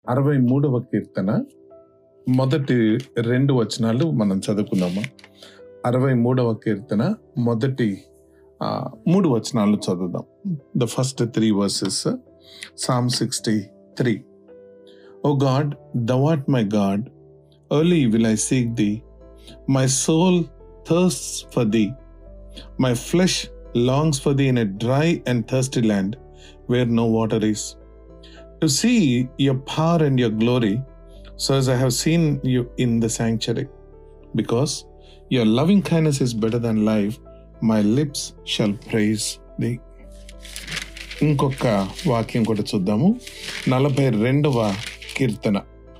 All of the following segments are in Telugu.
అరవై మూడవ కీర్తన మొదటి రెండు వచనాలు మనం చదువుకుందామా అరవై మూడవ కీర్తన మొదటి ఆ, మూడు వచనాలు చదువుదాం the first three verses Psalm sixty three O God దవాట్ my God early will I seek thee my soul Thurs for thee my flesh longs for thee in a dry and thirsty land where no water is to see your power and your glory, so as I have seen you in the sanctuary. Because your loving kindness is better than life, my lips shall praise thee. ఇంకొక వాక్యం కూడా చూద్దాము నలభై రెండవ కీర్తన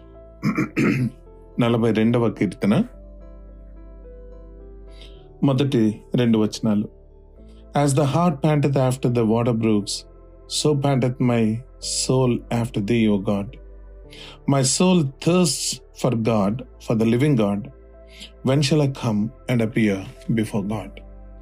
నలభై రెండవ కీర్తన మొదటి రెండు వచనాలు as the hart panteth after the water brooks so panteth my soul after thee, O God. My soul thirsts for God, for the living God. When shall I come and appear before God?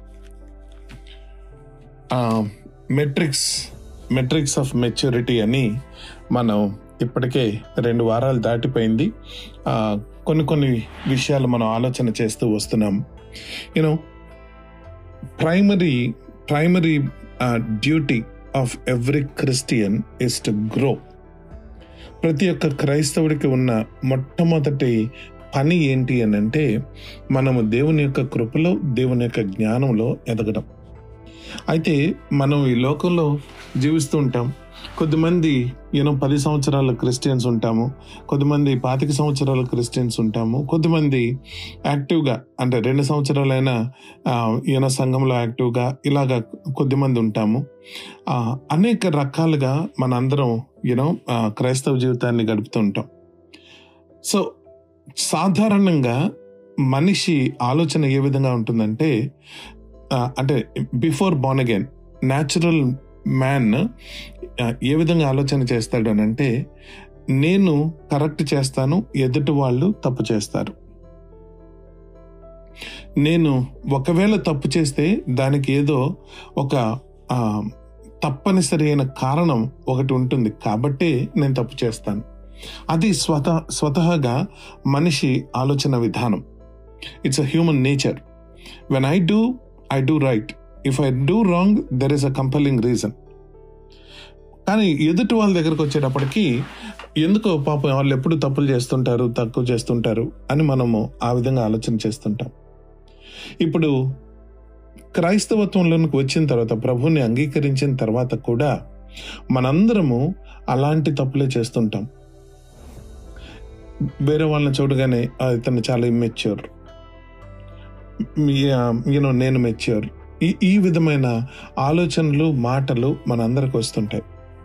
Metrics metrics of maturity అని మనం ఇప్పటికే రెండు వారాలు దాటిపోయింది ఆ, కొన్ని కొన్ని విషయాలు మనం ఆలోచన చేస్తూ వస్తున్నాం you know primary primary duty of every Christian is to grow ప్రతి ఒక్క క్రైస్తవుడికి ఉన్న మొట్టమొదటి పని ఏంటి అని అంటే మనము దేవుని యొక్క కృపలో దేవుని యొక్క జ్ఞానంలో ఎదగడం అయితే మనం ఈ లోకంలో జీవిస్తూ ఉంటాం కొద్దిమంది యూనో పది సంవత్సరాల క్రిస్టియన్స్ ఉంటాము కొద్దిమంది పాతిక సంవత్సరాల క్రిస్టియన్స్ ఉంటాము కొద్దిమంది యాక్టివ్గా అంటే రెండు సంవత్సరాలైనా యూనో సంఘంలో యాక్టివ్గా ఇలాగా కొద్దిమంది ఉంటాము ఆ, అనేక రకాలుగా మనందరం యూనో క్రైస్తవ జీవితాన్ని గడుపుతూ ఉంటాం సో సాధారణంగా మనిషి ఆలోచన ఏ విధంగా ఉంటుందంటే ఆ, అంటే before born again natural man ఏ విధంగా ఆలోచన చేస్తాడు అని అంటే నేను కరెక్ట్ చేస్తాను ఎదుటి వాళ్ళు తప్పు చేస్తారు నేను ఒకవేళ తప్పు చేస్తే దానికి ఏదో ఒక ఆ, తప్పనిసరి అయిన కారణం ఒకటి ఉంటుంది కాబట్టి నేను తప్పు చేస్తాను అది స్వత స్వతహాగా మనిషి ఆలోచన విధానం it's a human nature when I do I do right if I do wrong there is a compelling reason కానీ ఎదుటి వాళ్ళ దగ్గరకు వచ్చేటప్పటికి ఎందుకో పాపం వాళ్ళు ఎప్పుడు తప్పులు చేస్తుంటారు తక్కువ చేస్తుంటారు అని మనము ఆ విధంగా ఆలోచన చేస్తుంటాం ఇప్పుడు క్రైస్తవత్వంలోనికి వచ్చిన తర్వాత ప్రభుని అంగీకరించిన తర్వాత కూడా మనందరము అలాంటి తప్పులే చేస్తుంటాం వేరే వాళ్ళని చూడగానే "ఆ, ఇతను చాలా ఇమ్మెచ్యూర్ యూనో నేను మెచ్యూర్ ఈ ఈ విధమైన ఆలోచనలు మాటలు మనందరికి వస్తుంటాయి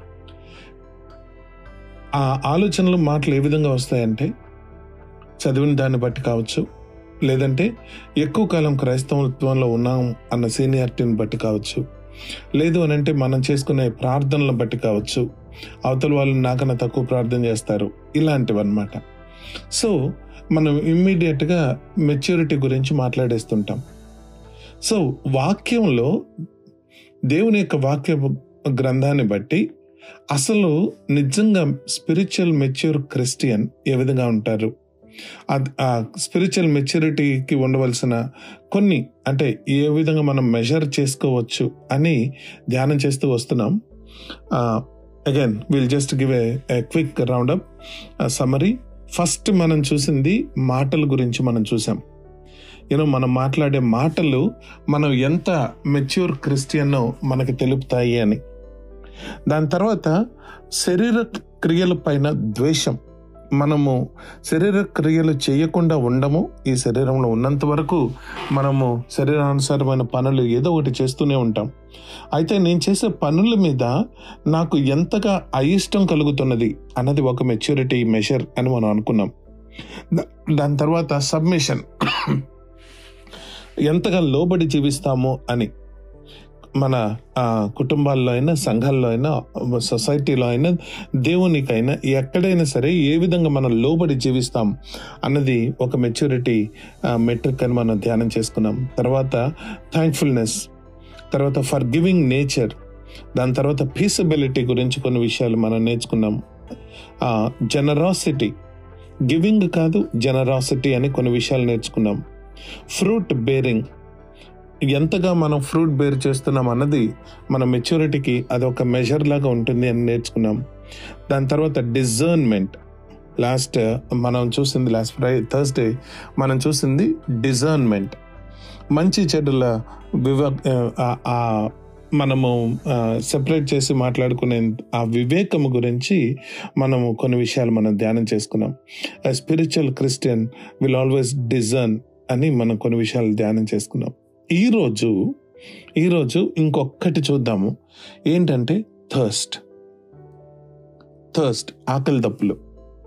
ఆ ఆలోచనలు మాటలు ఏ విధంగా వస్తాయంటే చదివిన దాన్ని బట్టి కావచ్చు లేదంటే ఎక్కువ కాలం క్రైస్తవత్వంలో ఉన్నాం అన్న సీనియారిటీని బట్టి కావచ్చు లేదు అని అంటే మనం చేసుకునే ప్రార్థనలను బట్టి కావచ్చు అవతల వాళ్ళు నాకన్నా తక్కువ ప్రార్థన చేస్తారు ఇలాంటివి అనమాట సో మనం ఇమ్మీడియట్గా మెచ్యూరిటీ గురించి మాట్లాడేస్తుంటాం సో వాక్యంలో దేవుని యొక్క వాక్య గ్రంథాన్ని బట్టి అసలు నిజంగా స్పిరిచువల్ మెచ్యూర్ క్రిస్టియన్ ఏ విధంగా ఉంటారు అద్- ఆ స్పిరిచువల్ మెచ్యూరిటీకి ఉండవలసిన కొన్ని అంటే ఏ విధంగా మనం మెజర్ చేసుకోవచ్చు అని ధ్యానం చేస్తూ వస్తున్నాం again will just give a quick round up summary first మనం చూసింది మాటల గురించి మనం చూసాం యూనో మనం మాట్లాడే మాటలు మనం ఎంత మెచ్యూర్ క్రిస్టియన్నో మనకి తెలుపుతాయి అని దాని తర్వాత శరీర క్రియల పైన ద్వేషం మనము శరీర క్రియలు చేయకుండా ఉండము ఈ శరీరంలో ఉన్నంత వరకు మనము శరీరానుసారమైన పనులు ఏదో ఒకటి చేస్తూనే ఉంటాం అయితే నేను చేసే పనుల మీద నాకు ఎంతగా అయిష్టం కలుగుతున్నది అన్నది ఒక మెచ్యూరిటీ మెషర్ అని మనం అనుకున్నాం దా- దాని తర్వాత సబ్మిషన్ ఎంతగా లోబడి జీవిస్తాము అని మన ఆ, కుటుంబాల్లో అయినా సంఘాల్లో అయినా సొసైటీలో అయినా దేవునికైనా ఎక్కడైనా సరే ఏ విధంగా మనం లోబడి జీవిస్తాం అన్నది ఒక మెచ్యూరిటీ మెట్రిక్ అని మనం ధ్యానం చేసుకున్నాం తర్వాత థ్యాంక్ఫుల్నెస్ తర్వాత ఫర్ గివింగ్ నేచర్ దాని తర్వాత పీసబిలిటీ గురించి కొన్ని విషయాలు మనం నేర్చుకున్నాం జనరాసిటీ గివింగ్ కాదు జనరాసిటీ అని కొన్ని విషయాలు నేర్చుకున్నాం ఫ్రూట్ బేరింగ్ ఎంతగా మనం ఫ్రూట్ బేర్ చేస్తున్నాం అన్నది మన మెచ్యూరిటీకి అది ఒక మెజర్ లాగా ఉంటుంది అని నేర్చుకున్నాం దాని తర్వాత డిజర్న్మెంట్ లాస్ట్ మనం చూసింది లాస్ట్ ఫ్రై థర్స్డే మనం చూసింది డిజర్న్మెంట్ మంచి చెడుల వివ ఆ- ఆ మనము సెపరేట్ చేసి మాట్లాడుకునే ఆ వివేకము గురించి మనము కొన్ని విషయాలు మనం ధ్యానం చేసుకున్నాం spiritual Christian will always discern అని మనం కొన్ని విషయాలు ధ్యానం చేసుకున్నాం ఈరోజు ఈరోజు ఇంకొకటి చూద్దాము ఏంటంటే థర్స్ట్ థర్స్ట్ ఆకలి దప్పులు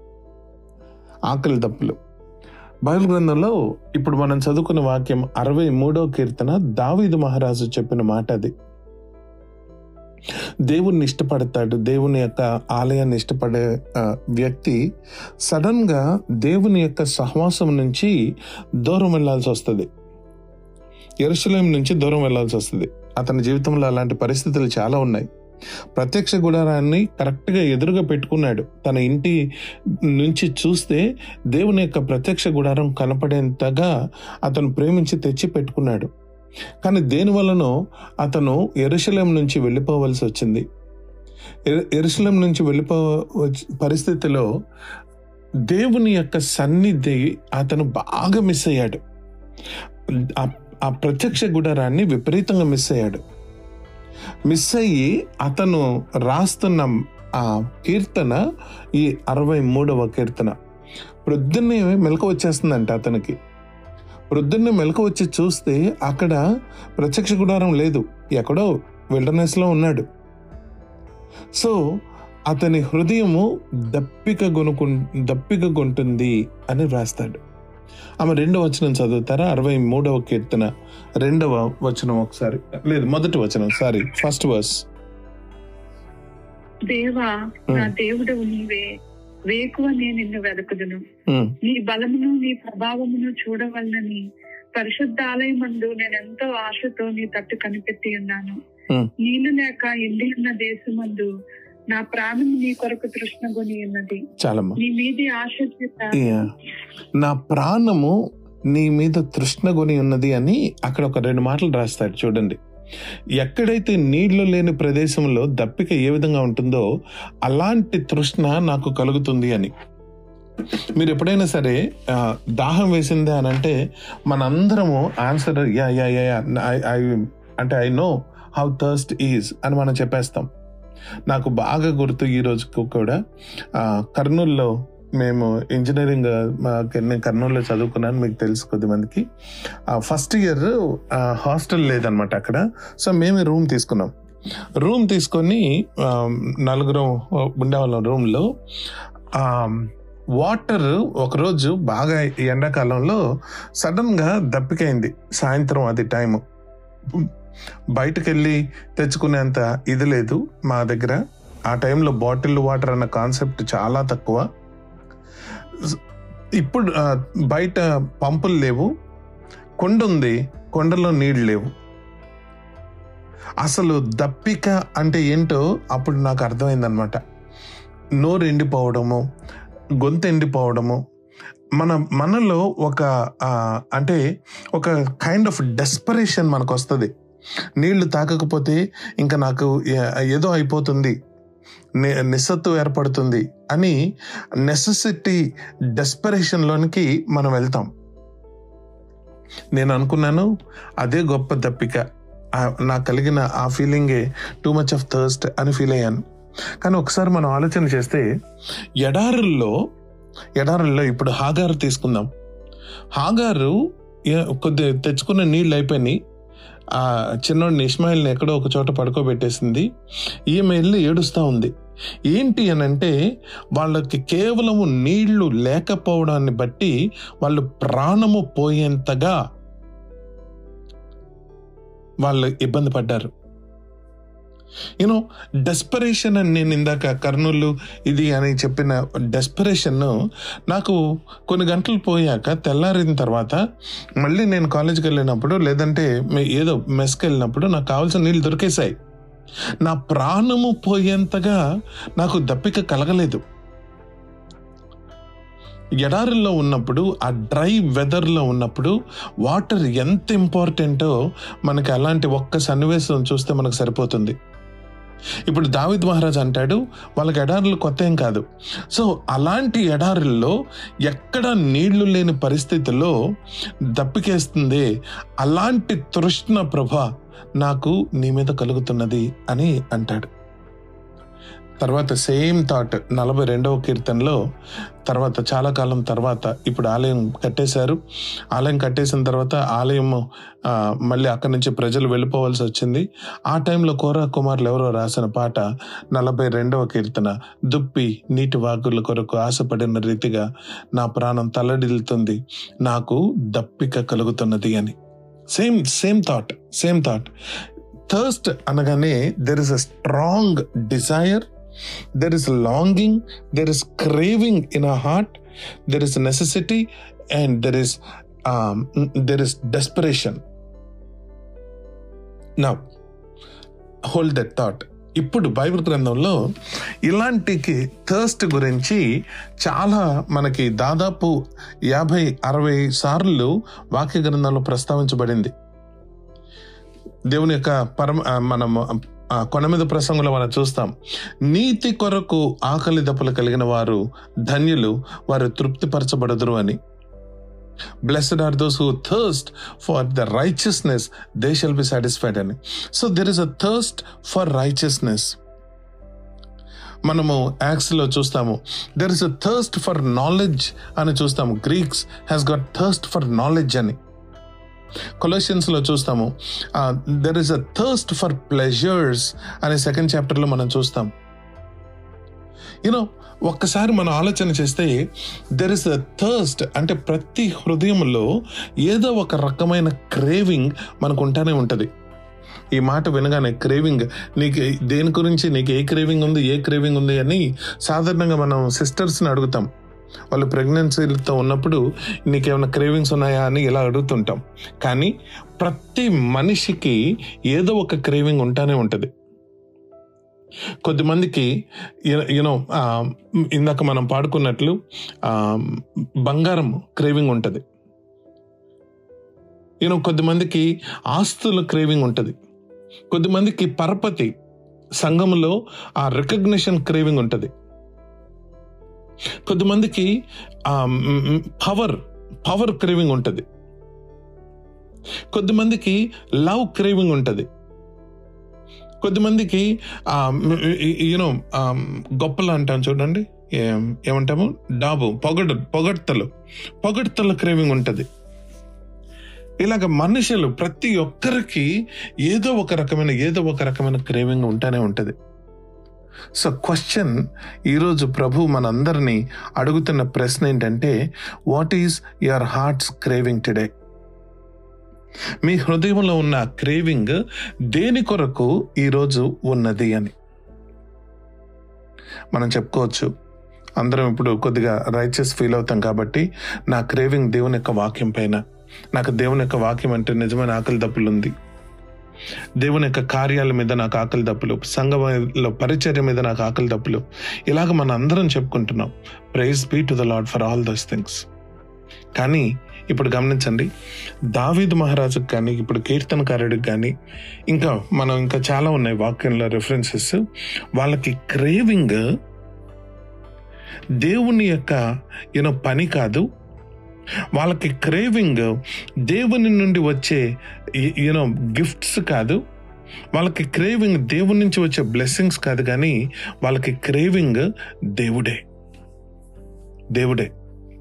ఆకలి దప్పులు బైబిల్ గ్రంథంలో ఇప్పుడు మనం చదువుకున్న వాక్యం అరవై మూడో కీర్తన దావీదు మహారాజు చెప్పిన మాట అది దేవుణ్ణి ఇష్టపడతాడు దేవుని యొక్క ఆలయాన్ని ఇష్టపడే ఆ, వ్యక్తి సడన్ గా దేవుని యొక్క సహవాసం నుంచి దూరం వెళ్లాల్సి వస్తుంది ఎరుసలేం నుంచి దూరం వెళ్లాల్సి వస్తుంది అతని జీవితంలో అలాంటి పరిస్థితులు చాలా ఉన్నాయి ప్రత్యక్ష గుడారాన్ని కరెక్ట్ గా ఎదురుగా పెట్టుకున్నాడు తన ఇంటి నుంచి చూస్తే దేవుని యొక్క ప్రత్యక్ష గుడారం కనపడేంతగా అతను ప్రేమించి తెచ్చి పెట్టుకున్నాడు కానీ దేని వలనో అతను ఎరుశలేం నుంచి వెళ్ళిపోవలసి వచ్చింది ఎరు- ఎరుశలేం నుంచి వెళ్ళిపో వచ్చ- పరిస్థితిలో దేవుని యొక్క సన్నిధి అతను బాగా మిస్ అయ్యాడు ఆ- ఆ ప్రత్యక్ష గుడారాన్ని విపరీతంగా మిస్ అయ్యాడు మిస్ అయ్యి అతను రాస్తున్న ఆ కీర్తన ఈ అరవై మూడవ కీర్తన ప్రొద్దున్నే మెలకు వచ్చేస్తుందంట అతనికి ప్రొద్దున్నే మెలకు వచ్చి చూస్తే అక్కడ ప్రత్యక్ష గుడారం లేదు ఎక్కడో విల్డర్నెస్ లో ఉన్నాడు సో అతని హృదయము దప్పిక గొనుకు దప్పిక గొంటుంది అని వ్రాస్తాడు ఆమె రెండవ వచనం చదువుతారా అరవై మూడవ కీర్తన రెండవ వచనం ఒకసారి లేదు మొదటి వచనం సారీ ఫస్ట్ వర్స్ దేవా నా దేవుడు నీవే వేకువ నేను నిన్ను వెదకుదును ఉమ్, నీ బలమును నీ ప్రభావమును చూడవలనని పరిశుద్ధ ఆలయమందు నేనెంతో ఆశతో నీ తట్టు కనిపెట్టి ఉన్నాను Hmm. నీళ్లు లేక ఎండి ఉన్న దేశమందు నా ప్రాణం నీ కొరకు తృష్ణగొని ఉన్నది చాలమ్మా నీ మీది ఆశ చేత Yeah. నా ప్రాణము నీ మీద తృష్ణగొని ఉన్నది అని అక్కడ ఒక రెండు మాటలు రాస్తాడు చూడండి ఎక్కడైతే నీళ్లు లేని ప్రదేశంలో దప్పిక ఏ విధంగా ఉంటుందో అలాంటి తృష్ణ నాకు కలుగుతుంది అని మీరు ఎప్పుడైనా సరే ఆ, దాహం వేసిందే అని అంటే మనందరము answer yeah yeah yeah yeah, I- I- అంటే I know how thirst is అని మనం చెప్పేస్తాం నాకు బాగా గుర్తు ఈ రోజుకు కూడా ఆ, కర్నూలులో మేము ఇంజనీరింగ్ మా- నేను కర్నూలులో చదువుకున్నాను మీకు తెలుసు కొద్దిమందికి ఫస్ట్ ఇయర్ హాస్టల్ లేదనమాట అక్కడ సో మేమే రూమ్ తీసుకున్నాం రూమ్ తీసుకొని ఆ, నలుగురం ఉండేవాళ్ళం రూమ్లో వాటర్ ఒకరోజు బాగా ఈ ఎండాకాలంలో సడన్గా దప్పికైంది సాయంత్రం అది టైము బయటకు వెళ్ళి తెచ్చుకునేంత ఇది లేదు మా దగ్గర ఆ టైంలో బాటిల్ వాటర్ అన్న కాన్సెప్ట్ చాలా తక్కువ ఇప్పుడు ఆ, బయట పంపులు లేవు కొండ ఉంది కొండలో నీళ్ళు లేవు అసలు దప్పిక అంటే ఏంటో అప్పుడు నాకు అర్థమైందనమాట నోరు ఎండిపోవడము గొంతు ఎండిపోవడము మన మనలో ఒక ఆ, అంటే ఒక కైండ్ ఆఫ్ డెస్పరేషన్ మనకు వస్తుంది నీళ్లు తాకకపోతే ఇంకా నాకు ఏ- ఏదో అయిపోతుంది ని- నిస్సత్తు ఏర్పడుతుంది అని నెసెసిటీ డెస్పరేషన్లోనికి మనం వెళ్తాం నేను అనుకున్నాను అదే గొప్ప దప్పిక ఆ- నాకు కలిగిన ఆ ఫీలింగే టూ మచ్ ఆఫ్ థర్స్ట్ అని ఫీల్ అయ్యాను కానీ ఒకసారి మనం ఆలోచన చేస్తే ఎడారుల్లో ఎడారుల్లో ఇప్పుడు హాగారు తీసుకుందాం హాగారు ఏ- కొద్ది తెచ్చుకున్న నీళ్ళు అయిపోయినాయి ఆ చిన్నోడిని ఇస్మాయిల్ని ఎక్కడో ఒక చోట పడుకోబెట్టేసింది ఈమె వెళ్ళి ఏడుస్తూ ఉంది ఏంటి అని అంటే వాళ్ళకి కేవలము నీళ్లు లేకపోవడాన్ని బట్టి వాళ్ళు ప్రాణము పోయేంతగా వాళ్ళు ఇబ్బంది పడ్డారు యూనో డెస్పరేషన్ అని నేను ఇందాక కర్నూలు ఇది అని చెప్పిన డెస్పరేషన్ నాకు కొన్ని గంటలు పోయాక తెల్లారిన తర్వాత మళ్ళీ నేను కాలేజీకి వెళ్ళినప్పుడు లేదంటే మే- ఏదో మెస్కి వెళ్ళినప్పుడు నాకు కావాల్సిన నీళ్ళు దొరికేశాయి నా ప్రాణము పోయేంతగా నాకు దప్పిక కలగలేదు ఎడారుల్లో ఉన్నప్పుడు ఆ డ్రై వెదర్లో ఉన్నప్పుడు వాటర్ ఎంత ఇంపార్టెంటో మనకి అలాంటి ఒక్క సన్నివేశం చూస్తే మనకు సరిపోతుంది ఇప్పుడు దావిద్ మహారాజ్ అంటాడు వాళ్ళకి ఎడారులు కొత్త ఏం కాదు సో అలాంటి ఎడారుల్లో ఎక్కడ నీళ్లు లేని పరిస్థితుల్లో దప్పికేస్తుంది అలాంటి తృష్ణ ప్రభ నాకు నీ మీద కలుగుతున్నది అని అంటాడు తర్వాత సేమ్ థాట్ నలభై రెండవ కీర్తనలో తర్వాత చాలా కాలం తర్వాత ఇప్పుడు ఆలయం కట్టేశారు ఆలయం కట్టేసిన తర్వాత ఆలయం ఆ, మళ్ళీ అక్కడి నుంచి ప్రజలు వెళ్ళిపోవాల్సి వచ్చింది ఆ టైంలో కోరా కుమారులు ఎవరో రాసిన పాట నలభై రెండవ కీర్తన దుప్పి నీటి వాగుల కొరకు ఆశపడిన రీతిగా నా ప్రాణం తల్లడిల్లుతుంది నాకు దప్పిక కలుగుతున్నది అని same same thought same thought thirst అనగానే there is a strong desire there is longing there is craving in our heart there is necessity and there is um, there is desperation now hold that thought ఇప్పుడు బైబిల్ గ్రంథంలో ఇలాంటికి థర్స్ట్ గురించి చాలా మనకి దాదాపు యాభై అరవై సార్లు వాక్య గ్రంథంలో ప్రస్తావించబడింది దేవుని యొక్క పరమ ఆ, మనం ఆ, కొన మీద ప్రసంగంలో మనం చూస్తాం నీతి కొరకు ఆకలి దప్పులు కలిగిన వారు ధన్యులు వారు తృప్తిపరచబడదురు అని blessed are those who thirst for the righteousness they shall be satisfied అని so there is a thirst for righteousness మనము యాక్స్ లో చూస్తాము there is a thirst for knowledge అని చూస్తాము Greeks has got thirst for knowledge అని కొలోషియన్స్ లో చూస్తాము there is a thirst for pleasures అనే సెకండ్ చాప్టర్ లో మనం చూస్తాం యూనో ఒక్కసారి మనం ఆలోచన చేస్తే దెర్ ఇస్ అ థర్స్ట్ అంటే ప్రతి హృదయంలో ఏదో ఒక రకమైన క్రేవింగ్ మనకు ఉంటానే ఉంటుంది ఈ మాట వినగానే క్రేవింగ్ నీకు దేని గురించి నీకు ఏ క్రేవింగ్ ఉంది ఏ క్రేవింగ్ ఉంది అని సాధారణంగా మనం సిస్టర్స్ని అడుగుతాం వాళ్ళు ప్రెగ్నెన్సీలతో ఉన్నప్పుడు నీకేమైనా క్రేవింగ్స్ ఉన్నాయా అని ఇలా అడుగుతుంటాం కానీ ప్రతి మనిషికి ఏదో ఒక క్రేవింగ్ ఉంటానే ఉంటుంది కొద్దిమందికి యూనో ఇందాక మనం పాడుకున్నట్లు ఆ, బంగారం క్రేవింగ్ ఉంటుంది యూనో కొద్దిమందికి ఆస్తుల క్రేవింగ్ ఉంటుంది కొద్దిమందికి పరపతి సంఘంలో ఆ రికగ్నిషన్ క్రేవింగ్ ఉంటుంది కొద్దిమందికి పవర్ పవర్ క్రేవింగ్ ఉంటుంది కొద్దిమందికి లవ్ క్రేవింగ్ ఉంటుంది కొద్దిమందికి యూనో గొప్పలు అంటాం చూడండి ఏం- ఏమంటాము డాబు పొగడు పొగడ్తలు పొగడ్తల క్రేవింగ్ ఉంటుంది ఇలాగ మనుషులు ప్రతి ఒక్కరికి ఏదో ఒక రకమైన ఏదో ఒక రకమైన క్రేవింగ్ ఉంటానే ఉంటుంది సో క్వశ్చన్ ఈరోజు ప్రభు మనందరినీ అడుగుతున్న ప్రశ్న ఏంటంటే what is your heart's craving today మీ హృదయంలో ఉన్న క్రేవింగ్ దేని కొరకు ఈరోజు ఉన్నది అని మనం చెప్పుకోవచ్చు అందరం ఇప్పుడు కొద్దిగా రైచస్ ఫీల్ అవుతాం కాబట్టి నా క్రేవింగ్ దేవుని యొక్క వాక్యం పైన నాకు దేవుని యొక్క వాక్యం అంటే నిజమైన ఆకలి దప్పులు ఉంది దేవుని యొక్క కార్యాల మీద నాకు ఆకలి దప్పులు సంఘంలో పరిచర్య మీద నాకు ఆకలి దప్పులు ఇలాగ మనం అందరం చెప్పుకుంటున్నాం praise be to the Lord for all those things కానీ ఇప్పుడు గమనించండి దావీదు మహారాజుకు కానీ ఇప్పుడు కీర్తనకారుడికి కానీ ఇంకా మనం ఇంకా చాలా ఉన్నాయి వాక్యంలో రెఫరెన్సెస్ వాళ్ళకి క్రేవింగ్ దేవుని యొక్క యూనో పని కాదు వాళ్ళకి క్రేవింగ్ దేవుని నుండి వచ్చే యూనో గిఫ్ట్స్ కాదు వాళ్ళకి క్రేవింగ్ దేవుని నుంచి వచ్చే బ్లెస్సింగ్స్ కాదు కానీ వాళ్ళకి క్రేవింగ్ దేవుడే దేవుడే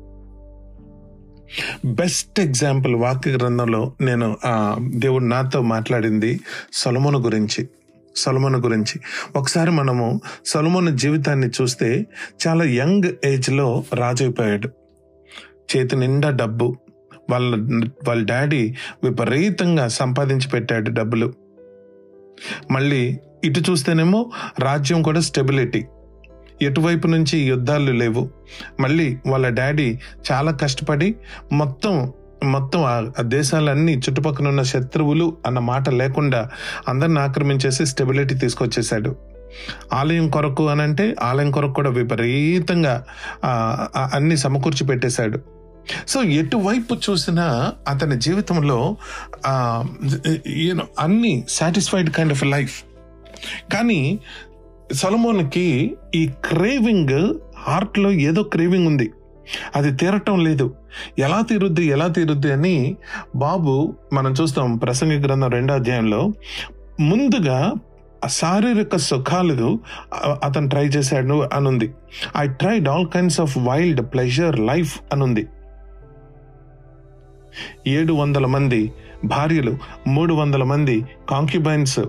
బెస్ట్ ఎగ్జాంపుల్ వాక్య గ్రంథంలో నేను ఆ దేవుడు నాతో మాట్లాడింది సొలమును గురించి సొలమును గురించి ఒకసారి మనము సొలమును జీవితాన్ని చూస్తే చాలా యంగ్ ఏజ్లో రాజు అయిపోయాడు చేతి నిండా డబ్బు వాళ్ళ వాళ్ళ డాడీ విపరీతంగా సంపాదించి పెట్టాడు డబ్బులు మళ్ళీ ఇటు చూస్తేనేమో రాజ్యం కూడా స్టెబిలిటీ ఎటువైపు నుంచి యుద్ధాలు లేవు మళ్ళీ వాళ్ళ డాడీ చాలా కష్టపడి మొత్తం మొత్తం ఆ- ఆ దేశాలన్నీ చుట్టుపక్కల ఉన్న శత్రువులు అన్న మాట లేకుండా అందరిని ఆక్రమించేసి స్టెబిలిటీ తీసుకొచ్చేసాడు ఆలయం కొరకు అని అంటే ఆలయం కొరకు కూడా విపరీతంగా ఆ, ఆ, అన్ని సమకూర్చి పెట్టేశాడు సో ఎటువైపు చూసినా అతని జీవితంలో యూనో అన్ని సాటిస్ఫైడ్ కైండ్ ఆఫ్ లైఫ్ కానీ సొలమోన్కి ఈ క్రేవింగ్ హార్ట్లో ఏదో క్రేవింగ్ ఉంది అది తీరటం లేదు ఎలా తీరుద్ది ఎలా తీరుద్ది అని బాబు మనం చూస్తాం ప్రసంగి గ్రంథం రెండో అధ్యాయంలో ముందుగా శారీరక సుఖాలు అ- అతను ట్రై చేశాడు అనుంది I tried all kinds of wild pleasure life అనుంది ఏడు వందల మంది భార్యలు మూడు వందల మంది కాంక్యుబైన్స్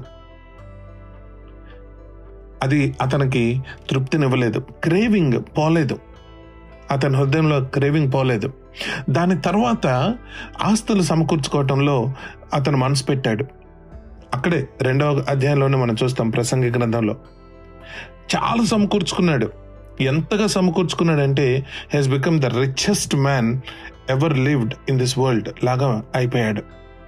అది అతనికి తృప్తినివ్వలేదు క్రేవింగ్ పోలేదు అతని హృదయంలో క్రేవింగ్ పోలేదు దాని తర్వాత ఆస్తులు సమకూర్చుకోవటంలో అతను మనసు పెట్టాడు అక్కడే రెండవ అధ్యాయంలోనే మనం చూస్తాం ప్రసంగి గ్రంథంలో చాలా సమకూర్చుకున్నాడు ఎంతగా సమకూర్చుకున్నాడంటే he's become the richest man ever lived in this world లాగా అయిపోయాడు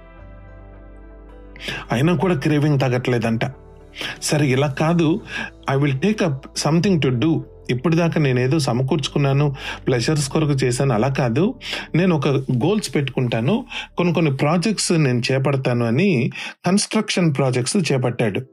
అయినా కూడా క్రేవింగ్ తగ్గట్లేదంట సరే ఇలా కాదు I will take up something to do ఇప్పుడు దాకా నేను ఏదో సమకూర్చుకున్నాను ప్లెజర్స్ కొరకు చేశాను అలా కాదు నేను ఒక గోల్స్ పెట్టుకుంటాను కొన్ని కొన్ని ప్రాజెక్ట్స్ నేను చేపడతాను అని కన్స్ట్రక్షన్ ప్రాజెక్ట్స్ చేపట్టాడు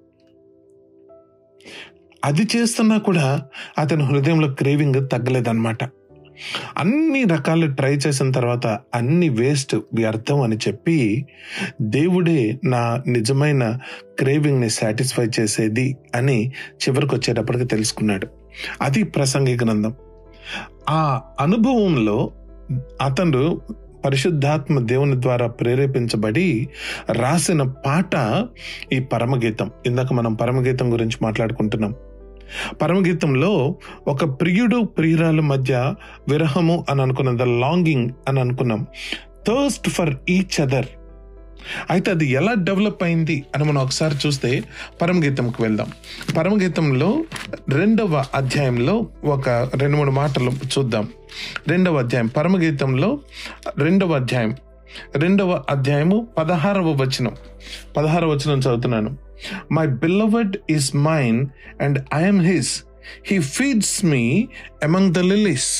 అది చేస్తున్నా కూడా అతని హృదయంలో క్రేవింగ్ తగ్గలేదన్నమాట అన్ని రకాలు ట్రై చేసిన తర్వాత అన్ని వేస్ట్ వ్యర్థం అని చెప్పి దేవుడే నా నిజమైన క్రేవింగ్ ని సాటిస్ఫై చేసేది అని చివరికి వచ్చేటప్పటికి తెలుసుకున్నాడు అది ప్రసంగి గ్రంథం ఆ అనుభవంలో అతను పరిశుద్ధాత్మ దేవుని ద్వారా ప్రేరేపించబడి రాసిన పాట ఈ పరమగీతం ఇందాక మనం పరమగీతం గురించి మాట్లాడుకుంటున్నాం పరమగీతంలో ఒక ప్రియుడు ప్రియురాల మధ్య విరహము అని అనుకున్నాం ద లాంగింగ్ అని అనుకున్నాం థర్స్ట్ ఫర్ ఈచ్ అదర్ అయితే అది ఎలా డెవలప్ అయింది అని మనం ఒకసారి చూస్తే పరమగీతంకి వెళ్దాం పరమగీతంలో రెండవ అధ్యాయంలో ఒక రెండు మూడు మాటలు చూద్దాం రెండవ అధ్యాయం పరమగీతంలో రెండవ అధ్యాయం రెండవ అధ్యాయము పదహారవ వచనం పదహారవ వచనం చదువుతున్నాను my beloved is mine and I'm his he feeds me among the lilies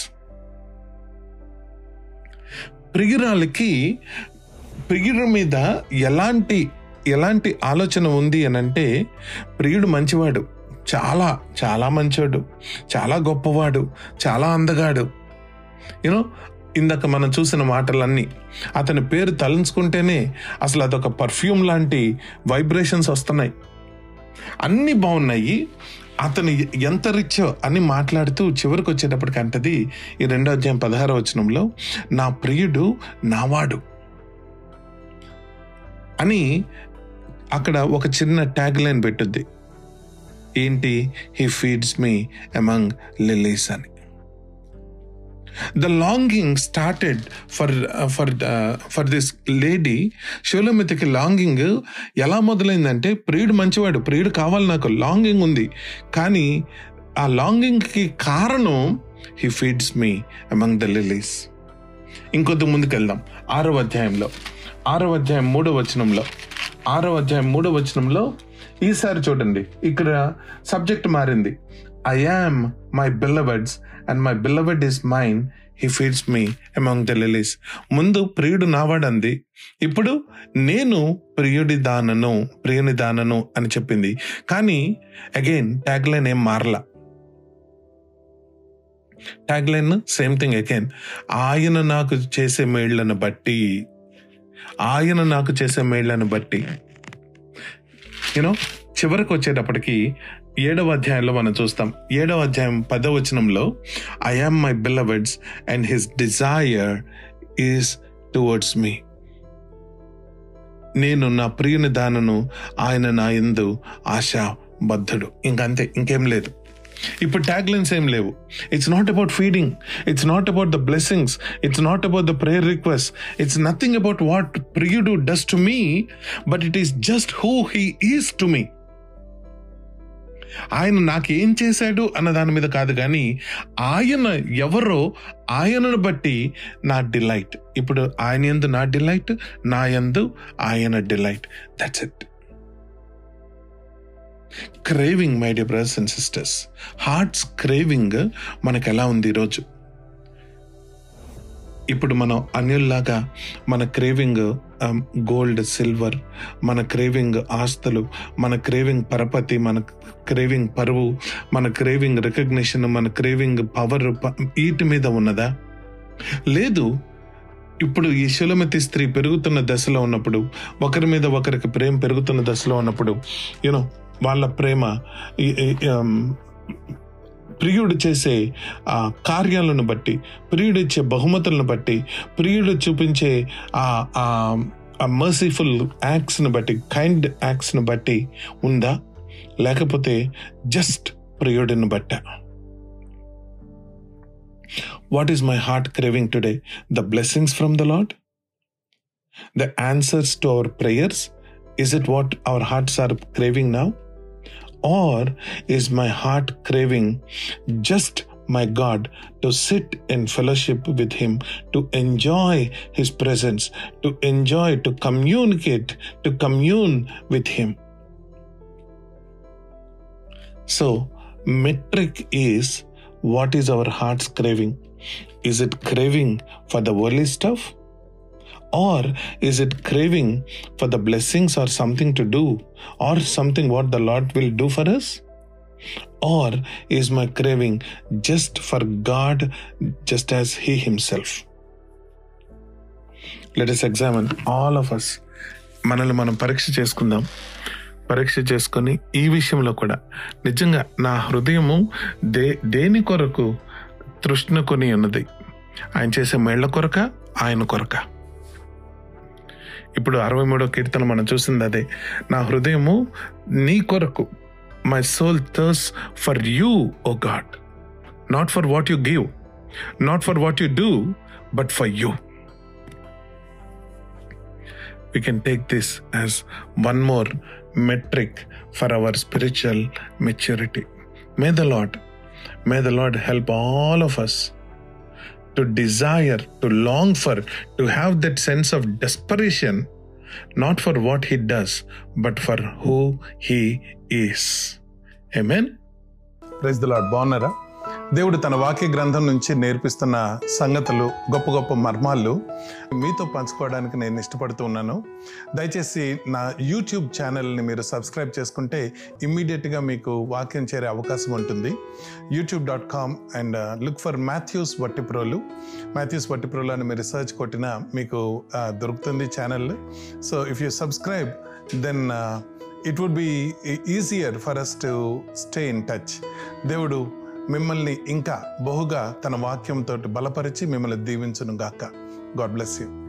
ప్రియురాలకి ప్రియుడు మీద ఎలాంటి ఎలాంటి ఆలోచన ఉంది అని అంటే ప్రియుడు మంచివాడు చాలా చాలా మంచివాడు చాలా గొప్పవాడు చాలా అందగాడు యూనో ఇందాక మనం చూసిన మాటలన్నీ అతని పేరు తలంచుకుంటేనే అసలు అదొక పర్ఫ్యూమ్ లాంటి వైబ్రేషన్స్ వస్తున్నాయి అన్నీ బాగున్నాయి అతను ఎంత రిచ్ అని మాట్లాడుతూ చివరికి వచ్చేటప్పటికి అంటది ఈ రెండో అధ్యాయం పదహారో వచనంలో నా ప్రియుడు నావాడు అని అక్కడ ఒక చిన్న ట్యాగ్ లైన్ పెట్టుద్ది ఏంటి he feeds me among lilies అని the longing started for for for this lady శివలమితకి లాంగింగ్ ఎలా మొదలైందంటే ప్రియుడు మంచివాడు ప్రియుడు కావాలి నాకు లాంగింగ్ ఉంది కానీ ఆ లాంగింగ్కి కారణం he feeds me among the lilies ఇంకొద్ది ముందుకు వెళ్దాం ఆరో అధ్యాయంలో ఆరో అధ్యాయం మూడో వచనంలో ఆరో అధ్యాయం మూడో వచనంలో ఈసారి చూడండి ఇక్కడ సబ్జెక్ట్ మారింది I am my beloved's and my beloved is mine he feeds me among the lilies ముందు ప్రియుడు నావాడంది ఇప్పుడు నేను ప్రియుడి దానను ప్రియుని దానను అని చెప్పింది కానీ అగైన్ ట్యాగ్ లైన్ ఏం మారలా tag line same thing again ఆయన నాకు చేసే మేళ్లను బట్టి ఆయన నాకు చేసే మేళ్లను బట్టి యూనో చివరికి వచ్చేటప్పటికి ఏడవ అధ్యాయంలో మనం చూస్తాం ఏడవ అధ్యాయం పదవ వచనంలో I am my beloved's and his desire is towards me నేను నా ప్రియుని దానను ఆయన నా ఎందు ఆశాబద్ధుడు ఇంకంతే ఇంకేం లేదు ఇప్పుడు ట్యాగ్ లైన్స్ ఏం లేవు it's not about feeding it's not about the blessings it's not about the prayer request it's nothing about what ప్రియుడు does to me but it is just who he is to me ఆయన నాకేం చేశాడు అన్న దాని మీద కాదు కానీ ఆయన ఎవరో ఆయనను బట్టి నా డిలైట్ ఇప్పుడు ఆయన ఎందు నా డిలైట్ నా యందు ఆయన delight that's it craving my dear brothers and sisters heart's craving మనకు ఎలా ఉంది ఈరోజు ఇప్పుడు మనం అన్యుల్లాగా మన క్రేవింగ్ గోల్డ్ సిల్వర్ మన క్రేవింగ్ ఆస్తులు మన క్రేవింగ్ పరపతి మన క్రేవింగ్ పరువు మన క్రేవింగ్ రికగ్నిషన్ మన క్రేవింగ్ పవర్ వీటి మీద ఉన్నదా లేదు ఇప్పుడు ఈ శులమతి స్త్రీ పెరుగుతున్న దశలో ఉన్నప్పుడు ఒకరి మీద ఒకరికి ప్రేమ పెరుగుతున్న దశలో ఉన్నప్పుడు యూనో వాళ్ళ ప్రేమ ఈ- ఈ, um, ప్రియుడు చేసే ఆ కార్యాలను బట్టి ప్రియుడు ఇచ్చే బహుమతులను బట్టి ప్రియుడు చూపించే ఆ ఆ మర్సిఫుల్ యాక్ట్స్ని బట్టి కైండ్ యాక్ట్స్ని బట్టి ఉందా లేకపోతే జస్ట్ ప్రియుడిని బట్ట what is my heart craving today the blessings from the Lord the answers to our prayers is it what our hearts are craving now or is my heart craving just my God to sit in fellowship with Him, to enjoy His presence, to enjoy, to communicate, to commune with Him? So, metric is what is our heart's craving? Is it craving for the worldly stuff? Or is it craving for the blessings or something to do or something what the Lord will do for us? Or is my craving just for God, just as He Himself? Let us examine all of us. మనల్ని మనం పరీక్ష చేసుకుందాం పరీక్ష చేసుకొని ఈ విషయంలో కూడా నిజంగా నా హృదయము దే దేని కొరకు తృష్ణ కొని ఉన్నది ఆయన చేసే మేళ్ల కొరక ఆయన కొరక ఇప్పుడు అరవై మూడో కీర్తన మనం చూసింది అదే నా హృదయము నీ కొరకు my soul Thurs for you O God not for what you give not for what you do but for you we can take this as one more metric for our spiritual maturity. May the Lord, may the Lord help all of us to desire, to long for, to have that sense of desperation, not for what He does, but for who He is. Amen. Praise the Lord బాగున్నారా దేవుడు తన వాక్య గ్రంథం నుంచి నేర్పిస్తున్న సంగతులు గొప్ప గొప్ప మర్మాలు మీతో పంచుకోవడానికి నేను ఇష్టపడుతూ ఉన్నాను దయచేసి నా యూట్యూబ్ ఛానల్ని మీరు సబ్స్క్రైబ్ చేసుకుంటే ఇమ్మీడియట్గా మీకు వాక్యం చేరే అవకాశం ఉంటుంది YouTube dot com and look for Matthews Vattiprolu Matthews Vattiprolu అని మీరు రీసెర్చ్ కొట్టినా మీకు ఆ, దొరుకుతుంది channel so if you subscribe then it would be easier for us to stay in touch దేవుడు మిమ్మల్ని ఇంకా బహుగా తన వాక్యంతో బలపరిచి మిమ్మల్ని దీవించును గాక గాడ్ బ్లెస్ యూ